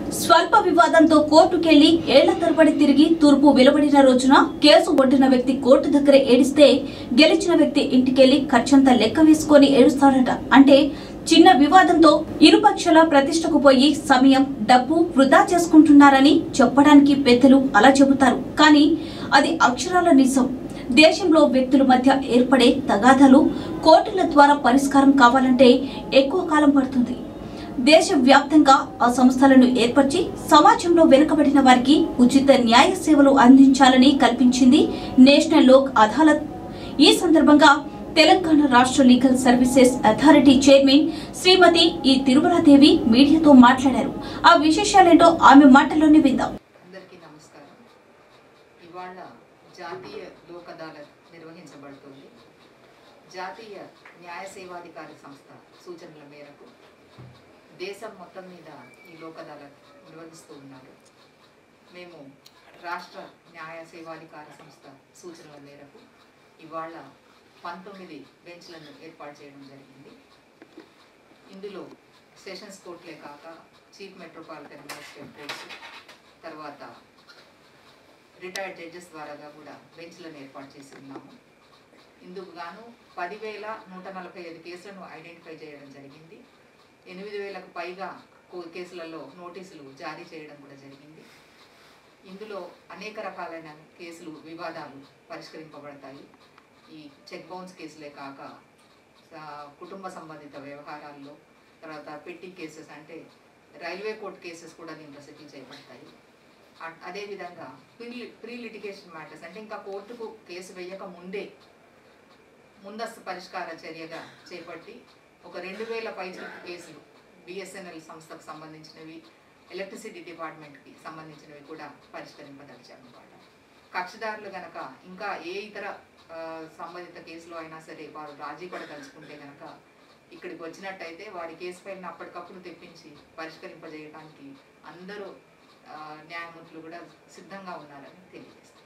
స్వల్ప వివాదంతో కోర్టుకెళ్లి ఏళ్ల తరబడి తిరిగి తూర్పు వెలువడిన రోజున కేసు ఒడ్డిన వ్యక్తి కోర్టు దగ్గర ఏడిస్తే గెలిచిన వ్యక్తి ఇంటికెళ్లి ఖర్చంతా లెక్క వేసుకొని ఏడుస్తాడట అంటే చిన్న వివాదంతో ఇరుపక్షాల ప్రతిష్టకు పోయి సమయం డబ్బు వృధా చేసుకుంటున్నారని చెప్పడానికి పెద్దలు అలా చెబుతారు కానీ అది అక్షరాల నిజం దేశంలో వ్యక్తుల మధ్య ఏర్పడే తగాదాలు కోర్టుల ద్వారా పరిష్కారం కావాలంటే ఎక్కువ కాలం పడుతుంది దేశవ్యాప్తంగా ఆ సంస్థలను ఏర్పరిచి సమాజంలో వెనుకబడిన వారికి ఉచిత న్యాయ సేవలు అందించాలని కల్పించింది నేషనల్ లోక్ అదాలత్ ఈ సందర్భంగా తెలంగాణ రాష్ట్ర legal services authority chairman Shrimati E Thirumaladevi మీడియాతో మాట్లాడారు ఆ విశేషాలేంటో ఆమె మాటల్లోనే విందాం అందరికీ నమస్కారం ఇవాళ జాతీయ లోక్ అదాలత్ నిర్వహించబడుతుంది జాతీయ న్యాయ సేవాధికారి సంస్థ సూచనల మేరకు దేశం మొత్తం మీద ఈ లోక్ అదాలత్ నిర్వహిస్తూ ఉన్నారు మేము రాష్ట్ర న్యాయ సేవాధికార సంస్థ సూచనల మేరకు ఇవాళ పంతొమ్మిది బెంచ్లను ఏర్పాటు చేయడం జరిగింది ఇందులో సెషన్స్ కోర్టులే కాక చీఫ్ మెట్రోపాలిటన్ మేజిస్ట్రేట్ కోర్ట్స్ తర్వాత రిటైర్డ్ జడ్జెస్ ద్వారాగా కూడా బెంచ్లను ఏర్పాటు చేసి ఉన్నాము ఇందుకు గాను పదివేల నూట నలభై ఐదు కేసులను ఐడెంటిఫై చేయడం జరిగింది ఎనిమిది వేలకు పైగా కో- కేసులలో నోటీసులు జారీ చేయడం కూడా జరిగింది ఇందులో అనేక రకాలైన కేసులు వివాదాలు పరిష్కరింపబడతాయి ఈ చెక్ బౌన్స్ కేసులే కాక ఆ, కుటుంబ సంబంధిత వ్యవహారాల్లో తర్వాత పెట్టి కేసెస్ అంటే రైల్వే కోర్టు కేసెస్ కూడా దీంట్లో సెటిల్ చేయబడతాయి అ- అదేవిధంగా ప్రీ ప్రీ లిటిగేషన్ మ్యాటర్స్ అంటే ఇంకా కోర్టుకు కేసు వేయక ముందే ముందస్తు పరిష్కార చర్యగా చేపట్టి ఒక రెండు వేల పైచిలకు కేసులు బిఎస్ఎన్ఎల్ సంస్థకు సంబంధించినవి ఎలక్ట్రిసిటీ డిపార్ట్మెంట్కి సంబంధించినవి కూడా పరిష్కరింపదలిచామన్నమాట కక్షిదారులు గనక ఇంకా ఏ ఇతర ఆ, సంబంధిత కేసులో అయినా సరే వారు రాజీ పడదలుచుకుంటే గనక ఇక్కడికి వచ్చినట్టయితే వారి కేసు పైన అప్పటికప్పుడు తెప్పించి పరిష్కరింపజేయడానికి అందరూ ఆ, న్యాయమూర్తులు కూడా సిద్ధంగా ఉన్నారని తెలియజేస్తారు